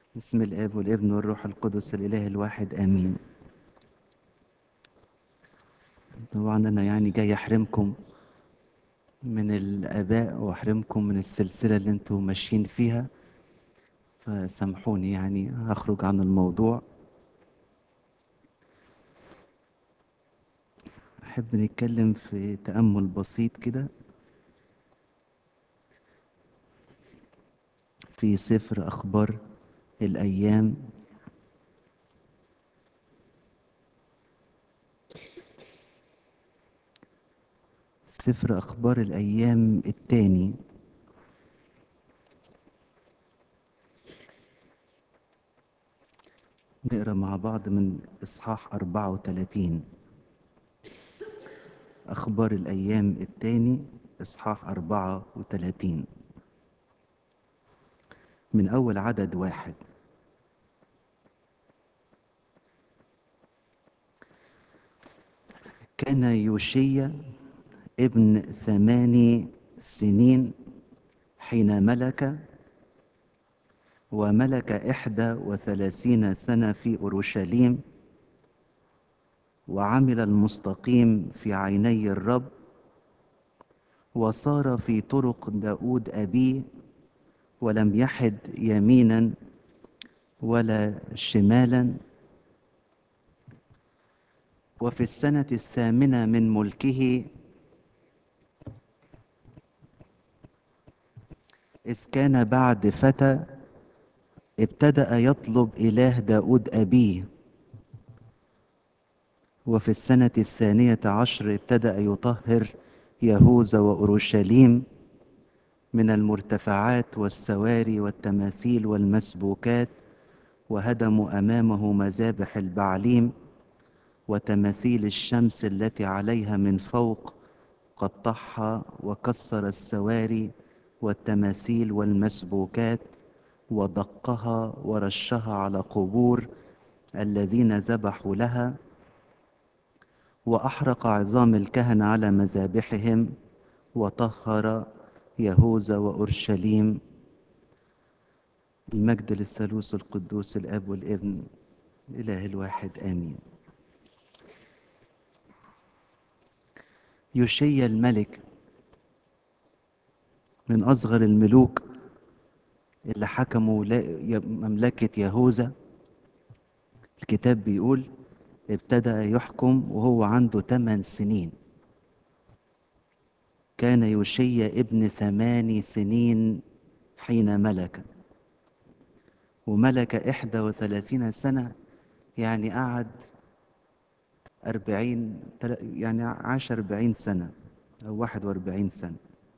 بسم الاب والابن والروح القدس الاله الواحد امين طبعا انا يعني جاي احرمكم من الاباء واحرمكم من السلسله اللي انتوا ماشيين فيها فسامحوني يعني هخرج عن الموضوع احب نتكلم في تامل بسيط كده في سفر اخبار الايام سفر اخبار الايام الثاني نقرا مع بعض من اصحاح 34 اخبار الايام الثاني اصحاح 34 من اول عدد واحد كان يوشيا ابن ثماني سنين حين ملك وملك إحدى وثلاثين سنة في أورشليم وعمل المستقيم في عيني الرب وصار في طرق داود أبيه ولم يحد يمينا ولا شمالا وفي السنة الثامنة من ملكه إذ كان بعد فتى ابتدأ يطلب إله داود أبيه وفي السنة الثانية عشر ابتدأ يطهر يهوذا وأورشليم من المرتفعات والسواري والتماثيل والمسبوكات وهدموا أمامه مذابح البعليم وتماثيل الشمس التي عليها من فوق قطعها وكسر السواري والتماثيل والمسبوكات ودقها ورشها على قبور الذين ذبحوا لها واحرق عظام الكهنه على مذابحهم وطهر يهوذا واورشليم المجد للثالوث القدوس الاب والابن الاله الواحد امين يوشيا الملك من أصغر الملوك اللي حكموا مملكة يهوذا الكتاب بيقول ابتدأ يحكم وهو عنده ثمان سنين كان يوشيا ابن ثماني سنين حين ملك وملك إحدى وثلاثين سنة يعني قعد أربعين يعني عاش أربعين سنة أو واحد وأربعين سنة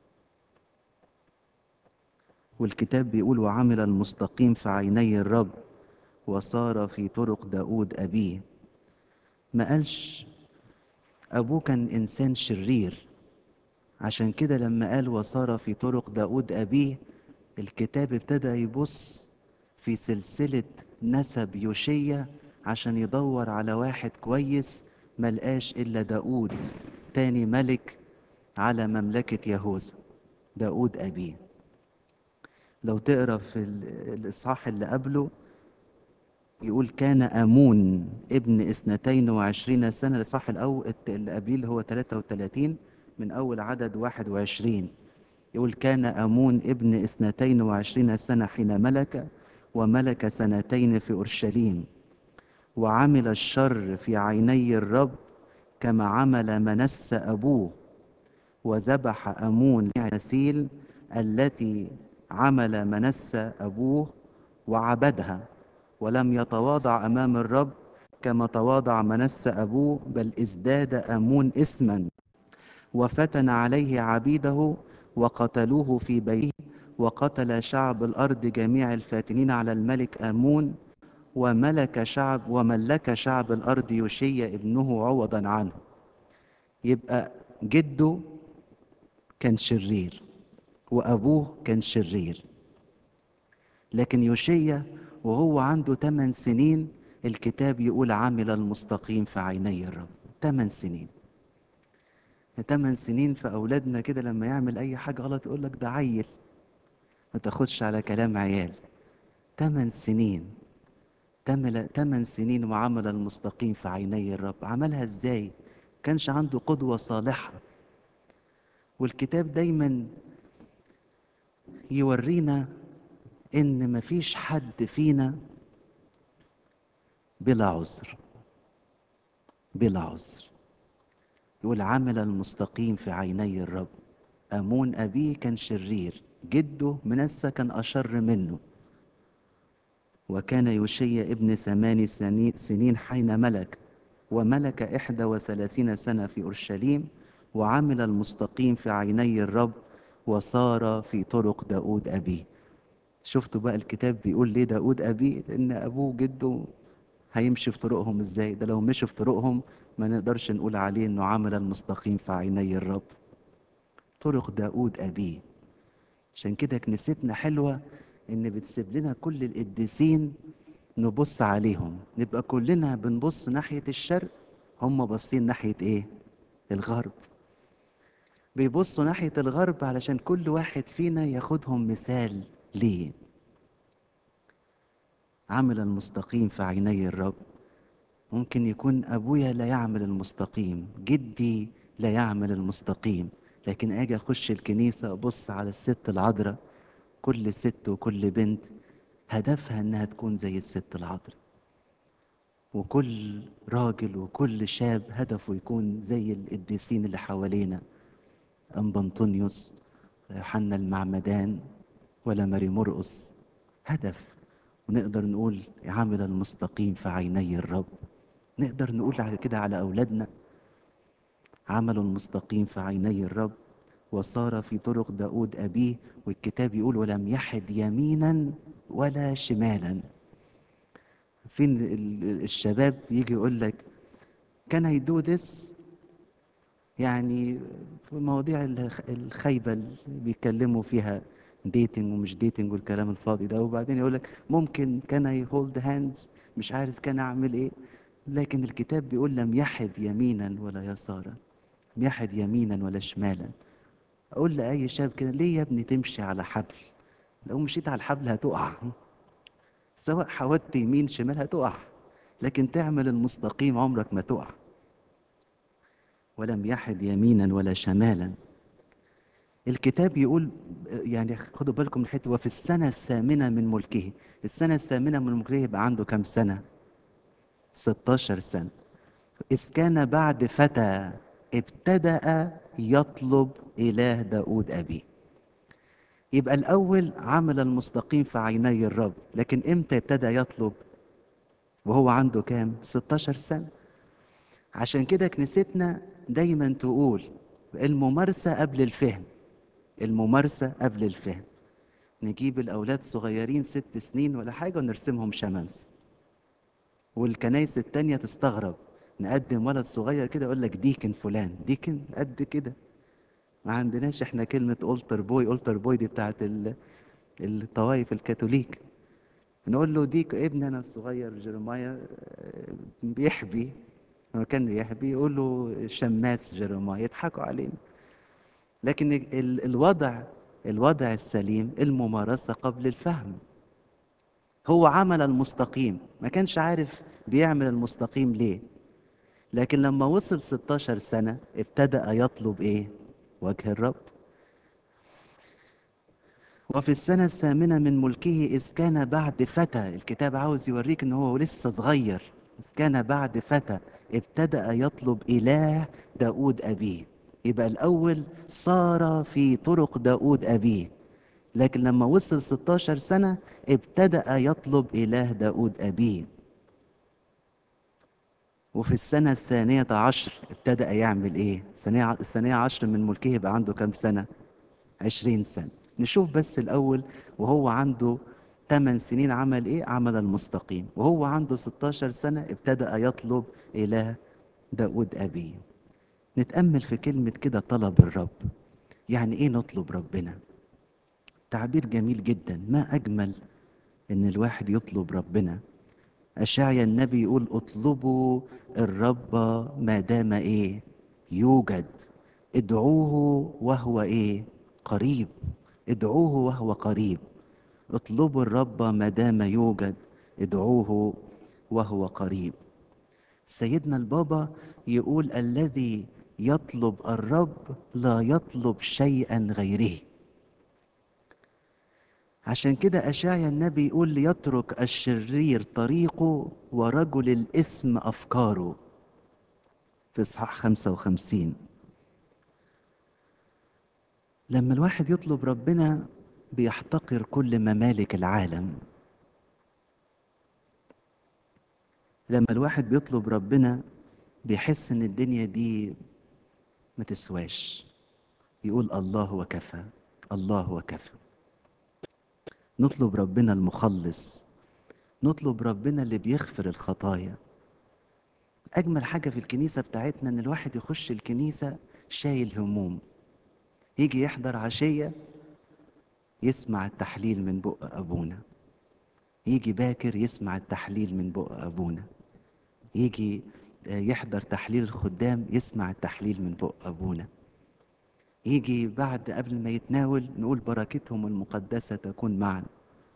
والكتاب بيقول وعمل المستقيم في عيني الرب وصار في طرق داود أبيه ما قالش أبوه كان إنسان شرير عشان كده لما قال وصار في طرق داود أبيه الكتاب ابتدى يبص في سلسلة نسب يوشيا عشان يدور على واحد كويس ملقاش إلا داود تاني ملك على مملكة يهوذا داود أبيه لو تقرا في الإصحاح اللي قبله يقول كان أمون ابن اثنتين وعشرين سنة الإصحاح الأول اللي قبليه اللي هو 33 من أول عدد 21 يقول كان أمون ابن اثنتين وعشرين سنة حين ملك وملك سنتين في أورشليم وعمل الشر في عيني الرب كما عمل منس أبوه وذبح أمون التماثيل التي عمل منس أبوه وعبدها ولم يتواضع أمام الرب كما تواضع منس أبوه بل ازداد أمون اسما وفتن عليه عبيده وقتلوه في بيته وقتل شعب الأرض جميع الفاتنين على الملك آمون وملك شعب وملك شعب الأرض يوشيا ابنه عوضا عنه يبقى جده كان شرير وأبوه كان شرير لكن يوشيا وهو عنده 8 سنين الكتاب يقول عمل المستقيم في عيني الرب 8 سنين 8 سنين في أولادنا كده لما يعمل أي حاجة غلط يقول لك ده عيل ما تاخدش على كلام عيال تمن سنين تمل تمن سنين وعمل المستقيم في عيني الرب عملها ازاي كانش عنده قدوة صالحة والكتاب دايما يورينا ان مفيش حد فينا بلا عذر بلا عذر يقول عمل المستقيم في عيني الرب أمون أبيه كان شرير جده منسى كان أشر منه وكان يوشيا ابن ثماني سني- سنين حين ملك وملك إحدى وثلاثين سنة في أورشليم وعمل المستقيم في عيني الرب وصار في طرق داود أبيه شفتوا بقى الكتاب بيقول ليه داود أبيه لأن أبوه جده هيمشي في طرقهم إزاي ده لو مشي في طرقهم ما نقدرش نقول عليه إنه عمل المستقيم في عيني الرب طرق داود أبيه عشان كده كنيستنا حلوة إن بتسيب لنا كل القديسين نبص عليهم نبقى كلنا بنبص ناحية الشرق هم باصين ناحية إيه؟ الغرب بيبصوا ناحية الغرب علشان كل واحد فينا ياخدهم مثال ليه عمل المستقيم في عيني الرب ممكن يكون أبويا لا يعمل المستقيم جدي لا يعمل المستقيم لكن أجي أخش الكنيسة أبص على الست العذراء كل ست وكل بنت هدفها إنها تكون زي الست العذراء وكل راجل وكل شاب هدفه يكون زي القديسين اللي حوالينا أنبا أنطونيوس يوحنا المعمدان ولا ماري مرقس هدف ونقدر نقول عمل المستقيم في عيني الرب نقدر نقول على كده على أولادنا عمل المستقيم في عيني الرب وصار في طرق داود أبيه والكتاب يقول ولم يحد يمينا ولا شمالا فين ال- ال- الشباب يجي يقول لك كان I do this يعني في مواضيع الخ- الخايبة اللي بيتكلموا فيها ديتنج ومش ديتنج والكلام الفاضي ده وبعدين يقول لك ممكن كان اي هولد هاندز مش عارف كان اعمل ايه لكن الكتاب بيقول لم يحد يمينا ولا يسارا لم يحد يمينا ولا شمالا اقول لاي شاب كده ليه يا ابني تمشي على حبل لو مشيت على الحبل هتقع سواء حودت يمين شمال هتقع لكن تعمل المستقيم عمرك ما تقع ولم يحد يمينا ولا شمالا الكتاب يقول يعني خدوا بالكم من الحته وفي السنه الثامنه من ملكه السنه الثامنه من ملكه يبقى عنده كام سنه 16 سنه إذ كان بعد فتى ابتدأ يطلب إله داود أبيه يبقى الأول عمل المستقيم في عيني الرب لكن إمتى ابتدأ يطلب وهو عنده كام 16 سنة عشان كده كنيستنا دايما تقول الممارسة قبل الفهم الممارسة قبل الفهم نجيب الأولاد صغيرين ست سنين ولا حاجة ونرسمهم شمامسة والكنايس التانية تستغرب نقدم ولد صغير كده يقول لك ديكن فلان ديكن قد كده ما عندناش احنا كلمة أولتر بوي أولتر بوي دي بتاعت ال- الطوائف الكاثوليك نقول له ديك ابننا الصغير جيرمايا آه، بيحبي هو كان بيحبي يقول له شماس جيرمايا يضحكوا علينا لكن ال- الوضع الوضع السليم الممارسة قبل الفهم هو عمل المستقيم ما كانش عارف بيعمل المستقيم ليه لكن لما وصل 16 سنة ابتدأ يطلب ايه وجه الرب وفي السنة الثامنة من ملكه إذ كان بعد فتى الكتاب عاوز يوريك إن هو لسه صغير إذ كان بعد فتى ابتدأ يطلب إله داود أبيه يبقى الأول صار في طرق داود أبيه لكن لما وصل 16 سنة ابتدأ يطلب إله داود أبيه وفي السنة الثانية عشر ابتدأ يعمل إيه؟ الثانية الثانية عشر من ملكه يبقى عنده كام سنة؟ عشرين سنة نشوف بس الأول وهو عنده 8 سنين عمل إيه؟ عمل المستقيم وهو عنده 16 سنة ابتدأ يطلب إله داود أبيه نتأمل في كلمة كده طلب الرب يعني إيه نطلب ربنا؟ تعبير جميل جدا ما أجمل إن الواحد يطلب ربنا أشعيا النبي يقول اطلبوا الرب ما دام إيه يوجد ادعوه وهو إيه قريب ادعوه وهو قريب اطلبوا الرب ما دام يوجد ادعوه وهو قريب سيدنا البابا يقول الذي يطلب الرب لا يطلب شيئا غيره عشان كده أشعيا النبي يقول ليترك الشرير طريقه ورجل الإثم أفكاره في إصحاح 55 لما الواحد يطلب ربنا بيحتقر كل ممالك العالم لما الواحد بيطلب ربنا بيحس ان الدنيا دي ما تسواش يقول الله وكفى الله وكفى نطلب ربنا المخلص نطلب ربنا اللي بيغفر الخطايا اجمل حاجه في الكنيسه بتاعتنا ان الواحد يخش الكنيسه شايل هموم يجي يحضر عشيه يسمع التحليل من بق ابونا يجي باكر يسمع التحليل من بق ابونا يجي يحضر تحليل الخدام يسمع التحليل من بق ابونا يجي بعد قبل ما يتناول نقول بركتهم المقدسة تكون معنا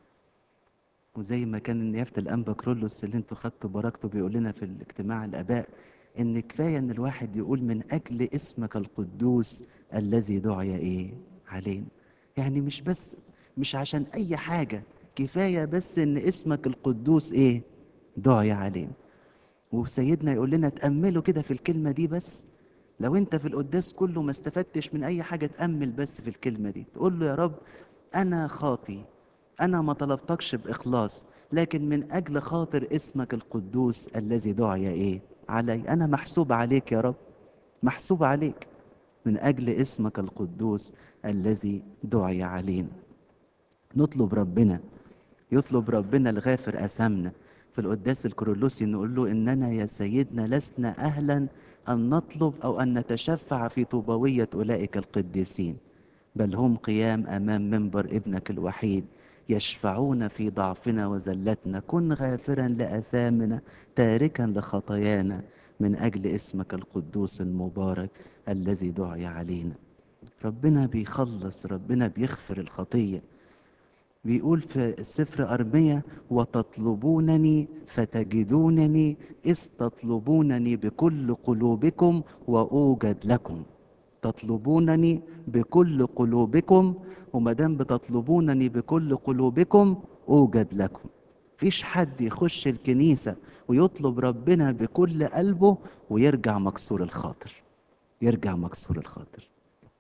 وزي ما كان نيافة الأنبا كرولوس اللي انتوا خدتوا بركته بيقول لنا في الاجتماع الآباء إن كفاية إن الواحد يقول من أجل اسمك القدوس الذي دعي إيه علينا يعني مش بس مش عشان أي حاجة كفاية بس إن اسمك القدوس إيه دعي علينا وسيدنا يقول لنا تأملوا كده في الكلمة دي بس لو انت في القداس كله ما استفدتش من اي حاجه تامل بس في الكلمه دي تقول له يا رب انا خاطي انا ما طلبتكش باخلاص لكن من اجل خاطر اسمك القدوس الذي دعي ايه علي انا محسوب عليك يا رب محسوب عليك من اجل اسمك القدوس الذي دعي علينا نطلب ربنا يطلب ربنا الغافر اثامنا في القداس الكرولوسي نقول له اننا يا سيدنا لسنا اهلا أن نطلب أو أن نتشفع في طوبوية أولئك القديسين بل هم قيام أمام منبر ابنك الوحيد يشفعون في ضعفنا وزلتنا كن غافرا لأثامنا تاركا لخطايانا من أجل اسمك القدوس المبارك الذي دعي علينا ربنا بيخلص ربنا بيغفر الخطية بيقول في سفر أرمية وتطلبونني فتجدونني إذ تطلبونني بكل قلوبكم وأوجد لكم تطلبونني بكل قلوبكم وما دام بتطلبونني بكل قلوبكم أوجد لكم فيش حد يخش الكنيسة ويطلب ربنا بكل قلبه ويرجع مكسور الخاطر يرجع مكسور الخاطر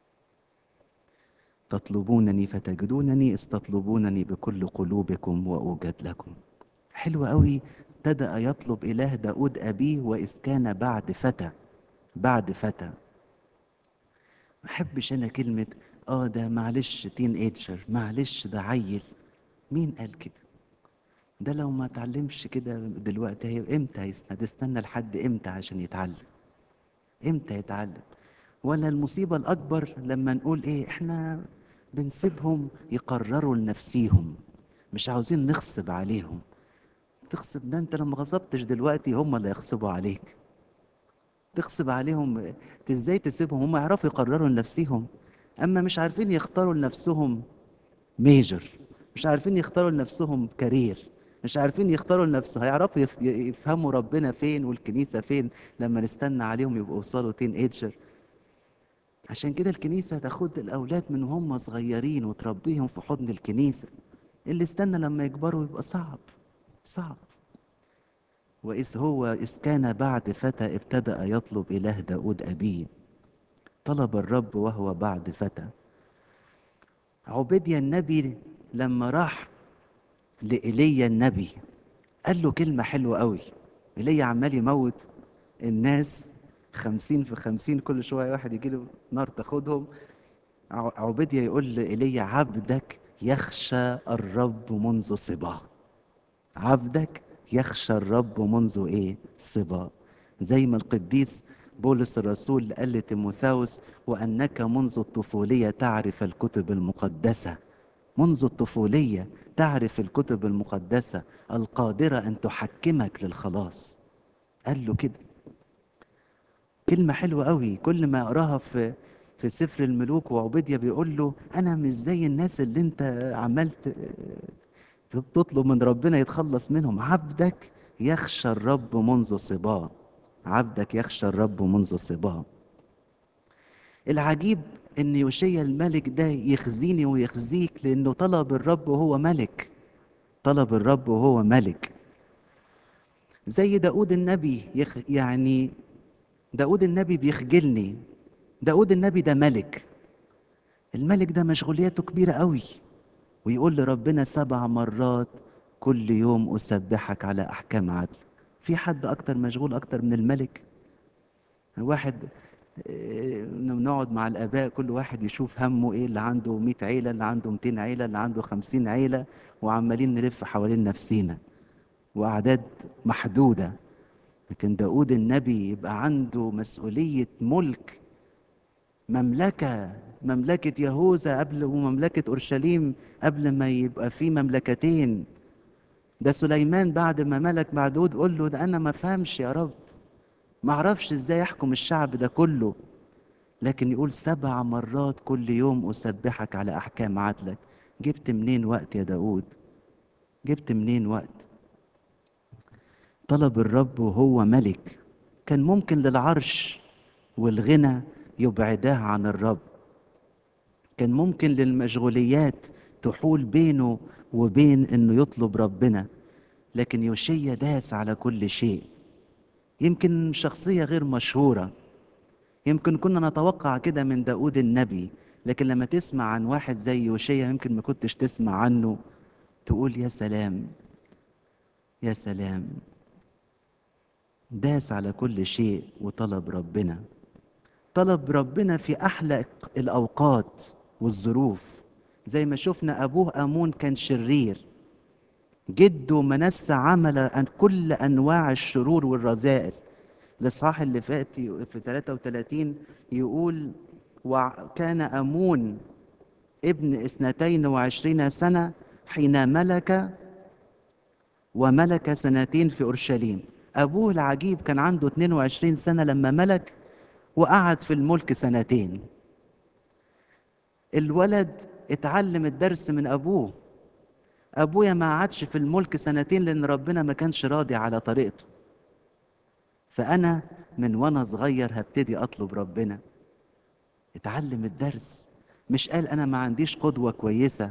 تطلبونني فتجدونني إذ تطلبونني بكل قلوبكم وأوجد لكم حلو قوي ابتدأ يطلب إله داود أبيه وإذ كان بعد فتى بعد فتى ما أحبش أنا كلمة آه ده معلش تين ايجر معلش ده عيل مين قال كده ده لو ما اتعلمش كده دلوقتي هي امتى هيستنى استنى لحد امتى عشان يتعلم امتى يتعلم ولا المصيبة الأكبر لما نقول إيه إحنا بنسيبهم يقرروا لنفسيهم مش عاوزين نغصب عليهم تغصب ده أنت لما غصبتش دلوقتي هم اللي يغصبوا عليك تغصب عليهم إزاي تسيبهم هم يعرفوا يقرروا لنفسيهم أما مش عارفين يختاروا لنفسهم ميجر مش عارفين يختاروا لنفسهم كارير مش عارفين يختاروا لنفسهم هيعرفوا يف- يفهموا ربنا فين والكنيسة فين لما نستنى عليهم يبقوا وصلوا تين ايجر عشان كده الكنيسة تاخد الأولاد من هم صغيرين وتربيهم في حضن الكنيسة اللي استنى لما يكبروا يبقى صعب صعب وإذ هو إذ كان بعد فتى ابتدأ يطلب إله داود أبيه طلب الرب وهو بعد فتى عبيديا النبي لما راح لإيليا النبي قال له كلمة حلوة قوي إيليا عمال يموت الناس خمسين في خمسين كل شوية واحد يجي له نار تاخدهم ع- عبيديا يقول لإيليا عبدك يخشى الرب منذ صباه عبدك يخشى الرب منذ ايه صبا زي ما القديس بولس الرسول قال لتيموثاوس وانك منذ الطفوليه تعرف الكتب المقدسه منذ الطفوليه تعرف الكتب المقدسه القادره ان تحكمك للخلاص قال له كده كلمه حلوه قوي كل ما اقراها في في سفر الملوك وعبيديا بيقول له انا مش زي الناس اللي انت عملت بتطلب من ربنا يتخلص منهم عبدك يخشى الرب منذ صباه عبدك يخشى الرب منذ صباه العجيب ان يوشيا الملك ده يخزيني ويخزيك لانه طلب الرب وهو ملك طلب الرب وهو ملك زي داود النبي يخ يعني داود النبي بيخجلني داود النبي ده ملك الملك ده مشغولياته كبيرة قوي ويقول لربنا سبع مرات كل يوم أسبحك على أحكام عدل في حد أكتر مشغول أكتر من الملك الواحد آه، نقعد مع الآباء كل واحد يشوف همه إيه اللي عنده 100 عيلة اللي عنده 200 عيلة اللي عنده 50 عيلة وعمالين نلف حوالين نفسينا وأعداد محدودة لكن داود النبي يبقى عنده مسؤولية ملك مملكة مملكة يهوذا قبل ومملكة أورشليم قبل ما يبقى في مملكتين ده سليمان بعد ما ملك مع داود قول له ده أنا ما فهمش يا رب ما أعرفش إزاي أحكم الشعب ده كله لكن يقول سبع مرات كل يوم أسبحك على أحكام عدلك جبت منين وقت يا داود جبت منين وقت طلب الرب وهو ملك كان ممكن للعرش والغنى يبعداه عن الرب كان ممكن للمشغوليات تحول بينه وبين انه يطلب ربنا لكن يوشيا داس على كل شيء يمكن شخصية غير مشهورة يمكن كنا نتوقع كده من داود النبي لكن لما تسمع عن واحد زي يوشيا يمكن ما كنتش تسمع عنه تقول يا سلام يا سلام داس على كل شيء وطلب ربنا طلب ربنا في أحلى الأوقات والظروف زي ما شفنا أبوه أمون كان شرير جده منسى عمل أن- كل أنواع الشرور والرذائل الإصحاح اللي فات في في 33 يقول وكان أمون ابن اثنتين وعشرين سنة حين ملك وملك سنتين في أورشليم أبوه العجيب كان عنده 22 سنة لما ملك وقعد في الملك سنتين الولد اتعلم الدرس من أبوه أبويا ما قعدش في الملك سنتين لأن ربنا ما كانش راضي على طريقته فأنا من وأنا صغير هبتدي أطلب ربنا اتعلم الدرس مش قال أنا ما عنديش قدوة كويسة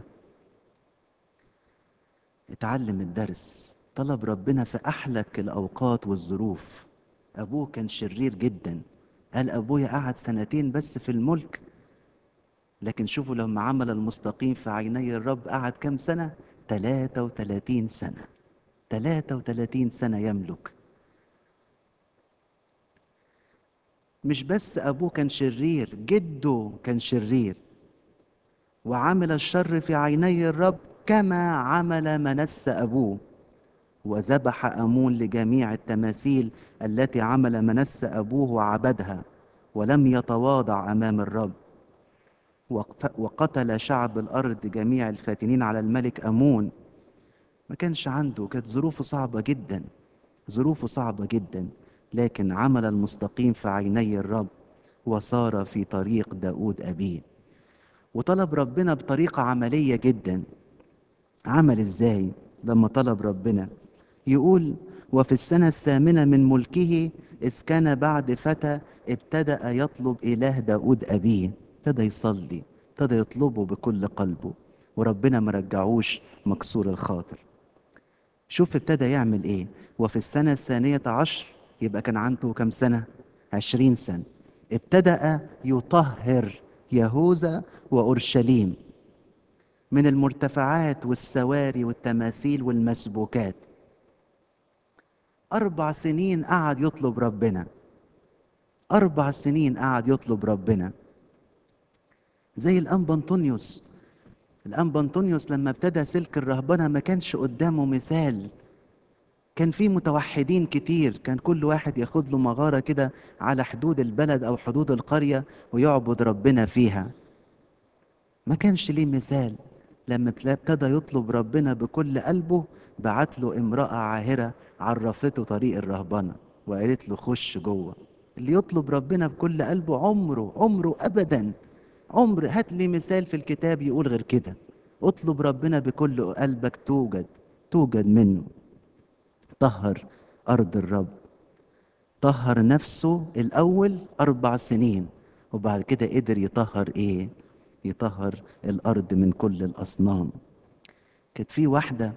اتعلم الدرس طلب ربنا في أحلك الأوقات والظروف أبوه كان شرير جدا قال أبويا قعد سنتين بس في الملك لكن شوفوا لما عمل المستقيم في عيني الرب قعد كم سنة 33 سنة 33 سنة يملك مش بس أبوه كان شرير جده كان شرير وعمل الشر في عيني الرب كما عمل منس أبوه وذبح أمون لجميع التماثيل التي عمل منس أبوه وعبدها ولم يتواضع أمام الرب وق- وقتل شعب الأرض جميع الفاتنين على الملك أمون ما كانش عنده كانت ظروفه صعبة جدا ظروفه صعبة جدا لكن عمل المستقيم في عيني الرب وصار في طريق داود أبيه وطلب ربنا بطريقة عملية جدا عمل ازاي لما طلب ربنا يقول وفي السنة الثامنة من ملكه إذ كان بعد فتى ابتدأ يطلب إله داود أبيه ابتدى يصلي ابتدى يطلبه بكل قلبه وربنا ما رجعوش مكسور الخاطر شوف ابتدى يعمل ايه وفي السنة الثانية عشر يبقى كان عنده كم سنة عشرين سنة ابتدأ يطهر يهوذا وأورشليم من المرتفعات والسواري والتماثيل والمسبوكات أربع سنين قعد يطلب ربنا أربع سنين قعد يطلب ربنا زي الأنبا أنطونيوس الأنبا أنطونيوس لما ابتدى سلك الرهبنة ما كانش قدامه مثال كان في متوحدين كتير كان كل واحد ياخد له مغارة كده على حدود البلد أو حدود القرية ويعبد ربنا فيها ما كانش ليه مثال لما ابتلا- ابتدى يطلب ربنا بكل قلبه بعت له امرأة عاهرة عرفته طريق الرهبنة وقالت له خش جوه اللي يطلب ربنا بكل قلبه عمره عمره أبدا عمر هات لي مثال في الكتاب يقول غير كده اطلب ربنا بكل قلبك توجد توجد منه طهر أرض الرب طهر نفسه الأول أربع سنين وبعد كده قدر يطهر إيه؟ يطهر الأرض من كل الأصنام كانت في واحدة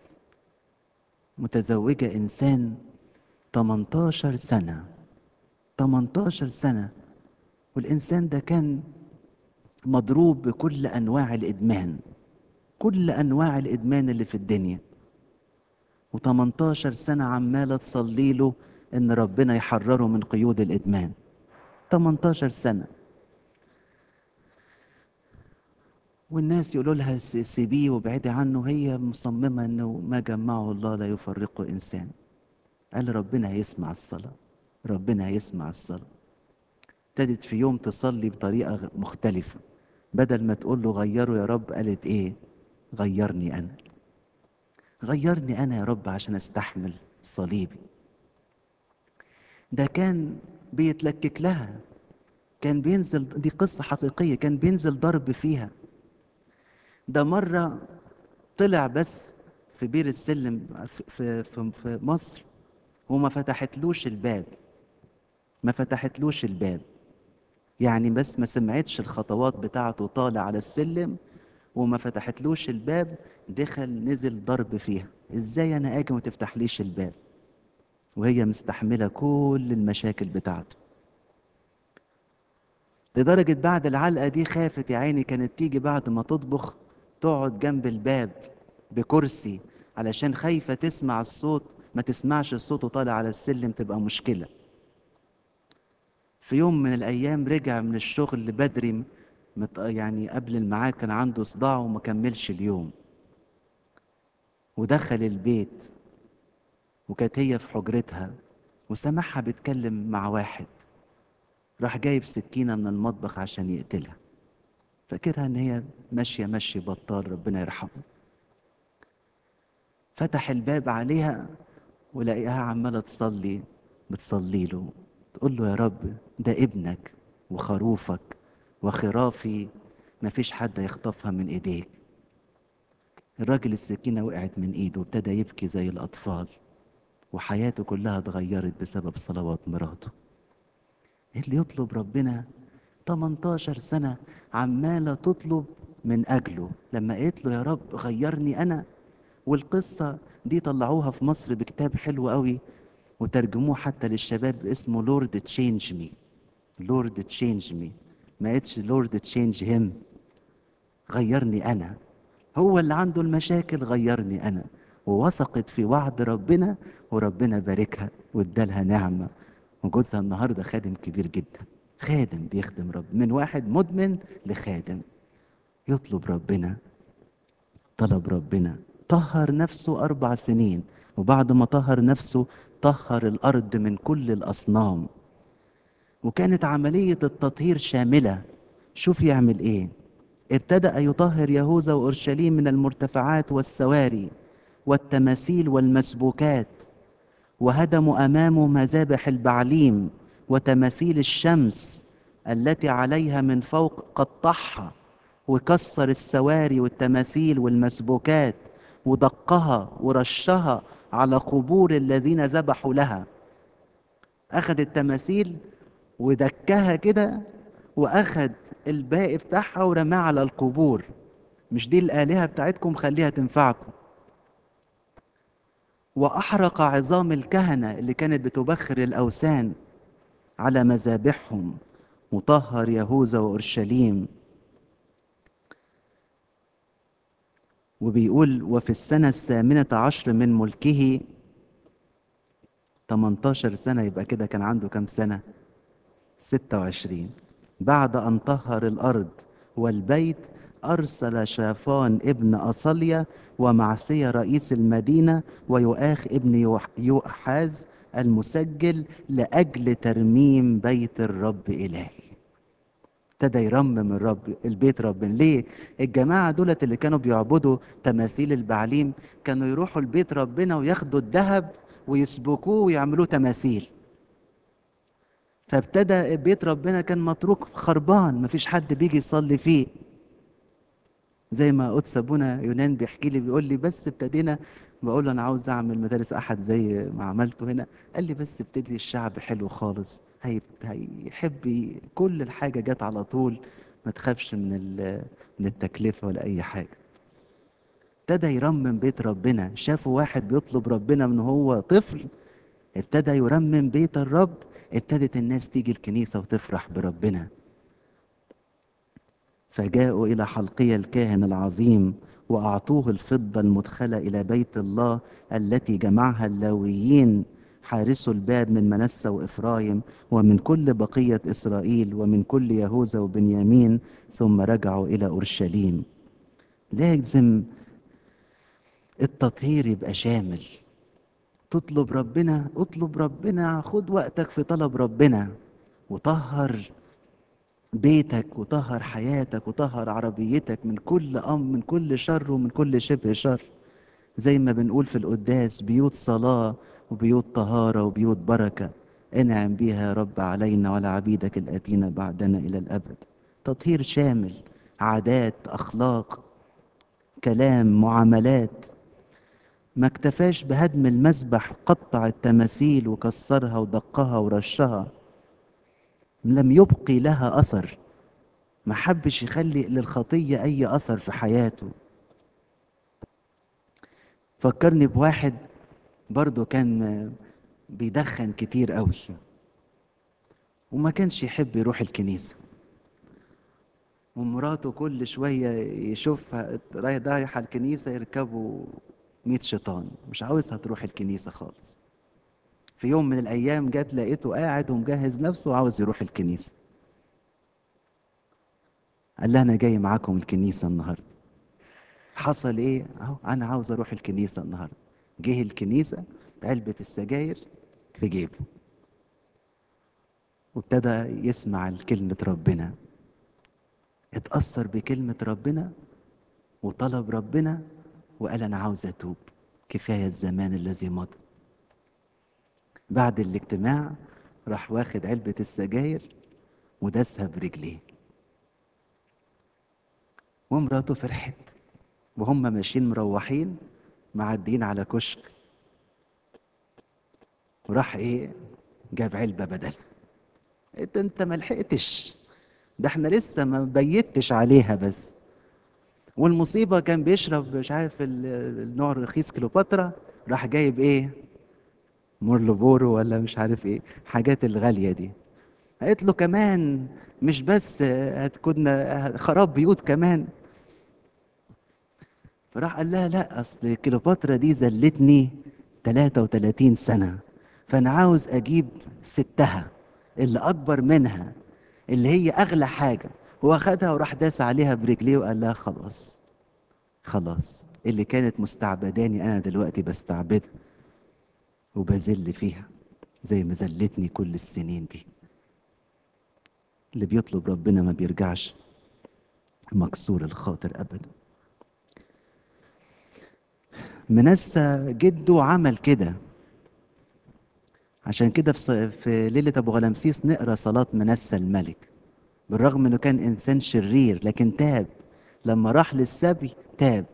متزوجة إنسان 18 سنة 18 سنة والإنسان ده كان مضروب بكل أنواع الإدمان كل أنواع الإدمان اللي في الدنيا و18 سنة عمالة تصلي له إن ربنا يحرره من قيود الإدمان 18 سنة والناس يقولوا لها س- سيبيه وابعدي عنه هي مصممة إنه ما جمعه الله لا يفرقه إنسان قال ربنا هيسمع الصلاة ربنا هيسمع الصلاة ابتدت في يوم تصلي بطريقة غ- مختلفة بدل ما تقول له غيره يا رب قالت ايه غيرني انا غيرني انا يا رب عشان استحمل صليبي ده كان بيتلكك لها كان بينزل دي قصة حقيقية كان بينزل ضرب فيها ده مرة طلع بس في بير السلم في, في, في, في مصر وما فتحتلوش الباب ما فتحتلوش الباب يعني بس ما سمعتش الخطوات بتاعته طالع على السلم وما فتحتلوش الباب دخل نزل ضرب فيها ازاي انا اجي وما تفتحليش الباب وهي مستحملة كل المشاكل بتاعته لدرجة بعد العلقة دي خافت يا عيني كانت تيجي بعد ما تطبخ تقعد جنب الباب بكرسي علشان خايفة تسمع الصوت ما تسمعش الصوت وطالع على السلم تبقى مشكلة في يوم من الأيام رجع من الشغل بدري مت- يعني قبل الميعاد كان عنده صداع وما كملش اليوم ودخل البيت وكانت هي في حجرتها وسمعها بتكلم مع واحد راح جايب سكينة من المطبخ عشان يقتلها فاكرها ان هي ماشية مشي بطال ربنا يرحمه فتح الباب عليها ولقيها عمالة تصلي بتصلي له تقول له يا رب ده ابنك وخروفك وخرافي مفيش حد يخطفها من ايديك الراجل السكينة وقعت من ايده وابتدى يبكي زي الأطفال وحياته كلها اتغيرت بسبب صلوات مراته اللي يطلب ربنا 18 سنة عمالة تطلب من أجله لما قالت له يا رب غيرني أنا والقصة دي طلعوها في مصر بكتاب حلو قوي وترجموه حتى للشباب اسمه لورد تشينج مي لورد تشينج مي ما قالتش لورد تشينج هيم غيرني أنا هو اللي عنده المشاكل غيرني أنا ووثقت في وعد ربنا وربنا باركها وادالها نعمة وجوزها النهاردة خادم كبير جدا خادم بيخدم رب من واحد مدمن لخادم يطلب ربنا طلب ربنا طهر نفسه أربع سنين وبعد ما طهر نفسه طهر الأرض من كل الأصنام وكانت عملية التطهير شاملة شوف يعمل إيه ابتدأ يطهر يهوذا وأورشليم من المرتفعات والسواري والتماثيل والمسبوكات وهدموا أمامه مذابح البعليم وتماثيل الشمس التي عليها من فوق قطعها وكسر السواري والتماثيل والمسبوكات ودقها ورشها على قبور الذين ذبحوا لها أخذ التماثيل ودكها كده وأخذ الباقي بتاعها ورماه على القبور مش دي الآلهة بتاعتكم خليها تنفعكم وأحرق عظام الكهنة اللي كانت بتبخر الأوثان على مذابحهم وطهر يهوذا وأورشليم وبيقول وفي السنة الثامنة عشر من ملكه 18 سنة يبقى كده كان عنده كام سنة 26 بعد أن طهر الأرض والبيت أرسل شافان ابن أصليا ومعسية رئيس المدينة ويؤاخ ابن يوح- يؤحاز المسجل لأجل ترميم بيت الرب إلهي ابتدى يرمم الرب البيت ربنا ليه الجماعة دولت اللي كانوا بيعبدوا تماثيل البعليم كانوا يروحوا البيت ربنا وياخدوا الذهب ويسبكوه ويعملوه تماثيل فابتدى بيت ربنا كان متروك خربان مفيش حد بيجي يصلي فيه زي ما قدس ابونا يونان بيحكي لي بيقول لي بس ابتدينا بقول له انا عاوز اعمل مدارس احد زي ما عملته هنا قال لي بس ابتدي الشعب حلو خالص هي هيحب ي- كل الحاجه جت على طول ما تخافش من ال- من التكلفه ولا اي حاجه ابتدى يرمم بيت ربنا شافوا واحد بيطلب ربنا من هو طفل ابتدى يرمم بيت الرب ابتدت الناس تيجي الكنيسه وتفرح بربنا فجاءوا إلى حلقي الكاهن العظيم وأعطوه الفضة المدخلة إلى بيت الله التي جمعها اللاويين حارسوا الباب من منسى وإفرايم ومن كل بقية إسرائيل ومن كل يهوذا وبنيامين ثم رجعوا إلى أورشليم لازم التطهير يبقى شامل تطلب ربنا اطلب ربنا خد وقتك في طلب ربنا وطهر بيتك وطهر حياتك وطهر عربيتك من كل أم من كل شر ومن كل شبه شر زي ما بنقول في القداس بيوت صلاة وبيوت طهارة وبيوت بركة انعم بيها يا رب علينا وعلى عبيدك الآتين بعدنا إلى الأبد تطهير شامل عادات أخلاق كلام معاملات ما اكتفاش بهدم المذبح قطع التماثيل وكسرها ودقها ورشها لم يبقي لها أثر ما حبش يخلي للخطية أي أثر في حياته فكرني بواحد برضه كان بيدخن كتير قوي وما كانش يحب يروح الكنيسة ومراته كل شوية يشوفها رايح رايحة الكنيسة يركبوا ميت شيطان مش عاوزها تروح الكنيسة خالص في يوم من الأيام جت لقيته قاعد ومجهز نفسه وعاوز يروح الكنيسة قال لها أنا جاي معاكم الكنيسة النهاردة حصل إيه؟ أهو أنا عاوز أروح الكنيسة النهاردة جه الكنيسة علبة السجاير في جيبه وابتدى يسمع كلمة ربنا اتأثر بكلمة ربنا وطلب ربنا وقال أنا عاوز أتوب كفاية الزمان الذي مضى بعد الاجتماع راح واخد علبة السجاير وداسها برجليه ومراته فرحت وهم ماشيين مروحين معديين على كشك وراح ايه جاب علبة بدل انت انت ما لحقتش ده احنا لسه ما بيتش عليها بس والمصيبة كان بيشرب مش عارف ال- النوع الرخيص كليوباترا راح جايب ايه مورلوبورو ولا مش عارف ايه حاجات الغالية دي قالت له كمان مش بس هتكون خراب بيوت كمان فراح قال لها لا اصل كليوباترا دي زلتني 33 سنة فانا عاوز اجيب ستها اللي اكبر منها اللي هي اغلى حاجة هو اخدها وراح داس عليها برجليه وقال لها خلاص خلاص اللي كانت مستعبداني انا دلوقتي بستعبدها وبذل فيها زي ما ذلتني كل السنين دي اللي بيطلب ربنا ما بيرجعش مكسور الخاطر ابدا منسى جده عمل كده عشان كده في ص- في ليلة أبو غلامسيس نقرا صلاة منسى الملك بالرغم إنه كان إنسان شرير لكن تاب لما راح للسبي تاب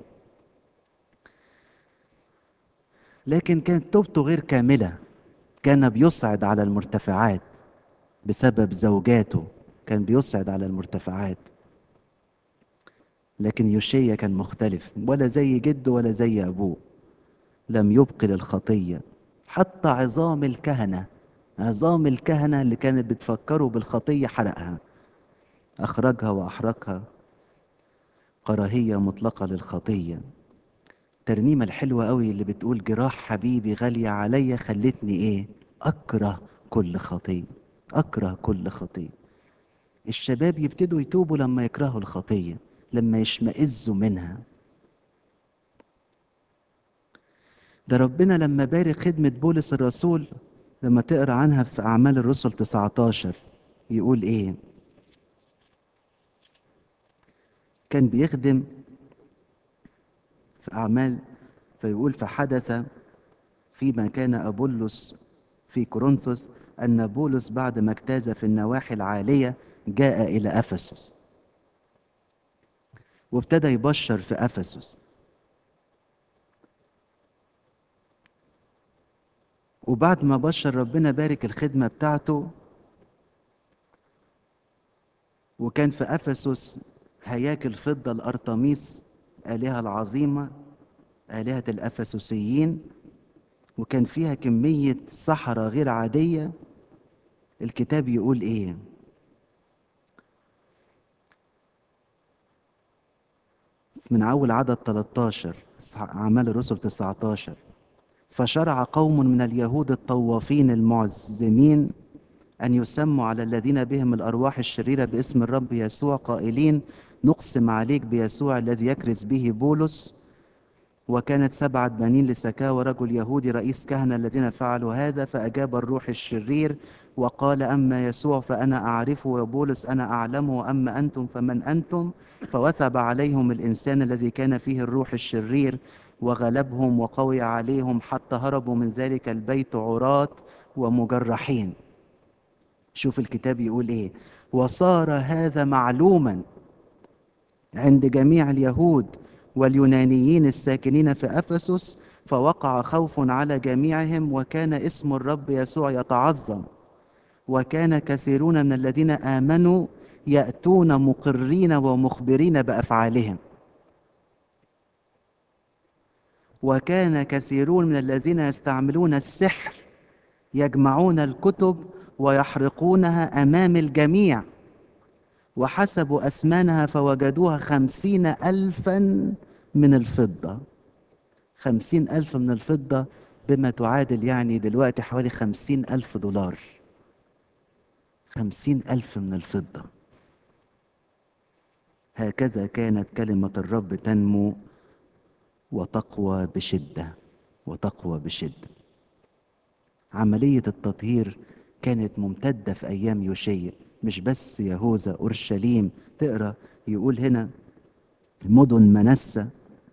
لكن كانت توبته غير كاملة كان بيصعد على المرتفعات بسبب زوجاته كان بيصعد على المرتفعات لكن يوشيا كان مختلف ولا زي جده ولا زي أبوه لم يبق للخطية حتى عظام الكهنة عظام الكهنة اللي كانت بتفكروا بالخطية حرقها أخرجها وأحرقها كراهية مطلقة للخطية الترنيمة الحلوة قوي اللي بتقول جراح حبيبي غالية عليا خلتني ايه أكره كل خطية أكره كل خطية الشباب يبتدوا يتوبوا لما يكرهوا الخطية لما يشمئزوا منها ده ربنا لما بارك خدمة بولس الرسول لما تقرا عنها في أعمال الرسل 19 يقول إيه؟ كان بيخدم في أعمال فيقول فحدث فيما كان أبولس في كورنثوس أن بولس بعد ما اجتاز في النواحي العالية جاء إلى أفسس وابتدى يبشر في افسس وبعد ما بشر ربنا بارك الخدمه بتاعته وكان في افسس هياكل فضه الارطميس الهه العظيمه الهه الافسسيين وكان فيها كميه صحراء غير عاديه الكتاب يقول ايه من أول عدد 13 أعمال الرسل 19 فشرع قوم من اليهود الطوافين المعزمين أن يسموا على الذين بهم الأرواح الشريرة باسم الرب يسوع قائلين نقسم عليك بيسوع الذي يكرز به بولس وكانت سبعة بنين لسكا ورجل يهودي رئيس كهنة الذين فعلوا هذا فأجاب الروح الشرير وقال أما يسوع فأنا أعرفه وبولس أنا أعلمه أما أنتم فمن أنتم فوثب عليهم الإنسان الذي كان فيه الروح الشرير وغلبهم وقوي عليهم حتى هربوا من ذلك البيت عراة ومجرحين شوف الكتاب يقول إيه وصار هذا معلوما عند جميع اليهود واليونانيين الساكنين في افسس فوقع خوف على جميعهم وكان اسم الرب يسوع يتعظم وكان كثيرون من الذين امنوا ياتون مقرين ومخبرين بافعالهم وكان كثيرون من الذين يستعملون السحر يجمعون الكتب ويحرقونها امام الجميع وحسبوا أثمانها فوجدوها خمسين ألفا من الفضة خمسين ألف من الفضة بما تعادل يعني دلوقتي حوالي خمسين ألف دولار خمسين ألف من الفضة هكذا كانت كلمة الرب تنمو وتقوى بشدة وتقوى بشدة عملية التطهير كانت ممتدة في أيام يوشيا مش بس يهوذا اورشليم تقرا يقول هنا مدن منسى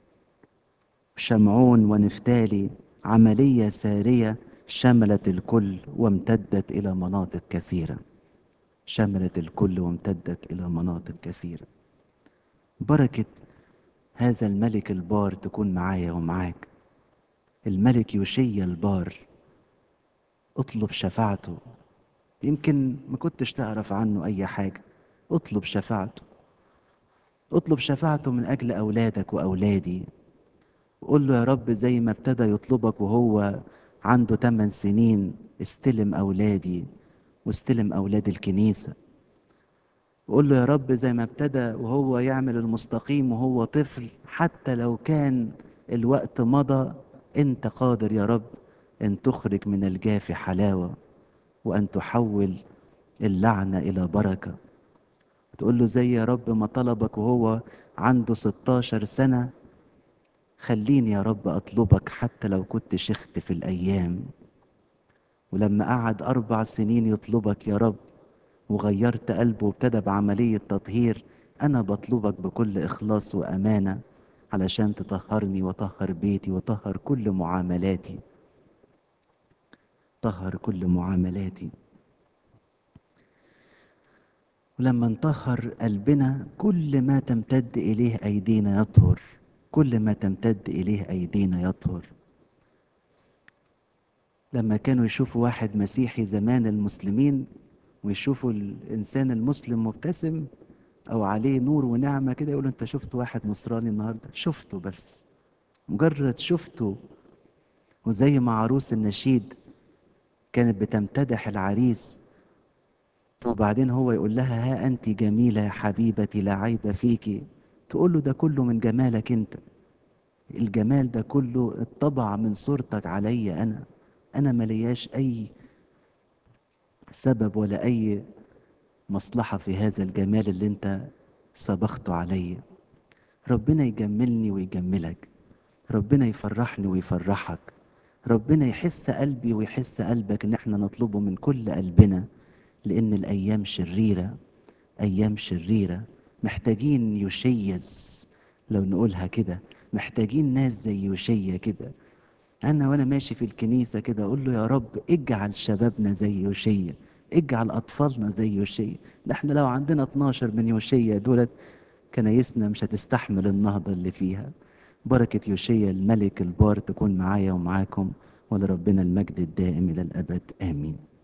شمعون ونفتالي عمليه ساريه شملت الكل وامتدت الى مناطق كثيره شملت الكل وامتدت الى مناطق كثيره بركه هذا الملك البار تكون معايا ومعاك الملك يوشيا البار اطلب شفاعته يمكن ما كنتش تعرف عنه أي حاجة اطلب شفاعته اطلب شفاعته من أجل أولادك وأولادي وقول له يا رب زي ما ابتدى يطلبك وهو عنده 8 سنين استلم أولادي واستلم أولاد الكنيسة وقول له يا رب زي ما ابتدى وهو يعمل المستقيم وهو طفل حتى لو كان الوقت مضى انت قادر يا رب ان تخرج من الجاف حلاوه وأن تحول اللعنة إلى بركة تقول له زي يا رب ما طلبك وهو عنده 16 سنة خليني يا رب أطلبك حتى لو كنت شخت في الأيام ولما قعد أربع سنين يطلبك يا رب وغيرت قلبه وابتدى بعملية تطهير أنا بطلبك بكل إخلاص وأمانة علشان تطهرني وطهر بيتي وطهر كل معاملاتي طهر كل معاملاتي ولما نطهر قلبنا كل ما تمتد إليه أيدينا يطهر كل ما تمتد إليه أيدينا يطهر لما كانوا يشوفوا واحد مسيحي زمان المسلمين ويشوفوا الإنسان المسلم مبتسم أو عليه نور ونعمة كده يقولوا أنت شفت واحد نصراني النهاردة شفته بس مجرد شفته وزي ما عروس النشيد كانت بتمتدح العريس وبعدين هو يقول لها ها أنت جميلة يا حبيبتي لا عيب فيكي تقول له ده كله من جمالك أنت الجمال ده كله اتطبع من صورتك عليا أنا أنا ملياش أي سبب ولا أي مصلحة في هذا الجمال اللي أنت صبغته عليا ربنا يجملني ويجملك ربنا يفرحني ويفرحك ربنا يحس قلبي ويحس قلبك ان احنا نطلبه من كل قلبنا لان الايام شريره ايام شريره محتاجين يشيز لو نقولها كده محتاجين ناس زي يوشيا كده انا وانا ماشي في الكنيسه كده اقول له يا رب اجعل شبابنا زي يوشيا اجعل اطفالنا زي يوشيا ده احنا لو عندنا 12 من يوشيا دولت كنايسنا مش هتستحمل النهضة اللي فيها بركة يوشيا الملك البار تكون معايا ومعاكم ولربنا المجد الدائم إلى الأبد آمين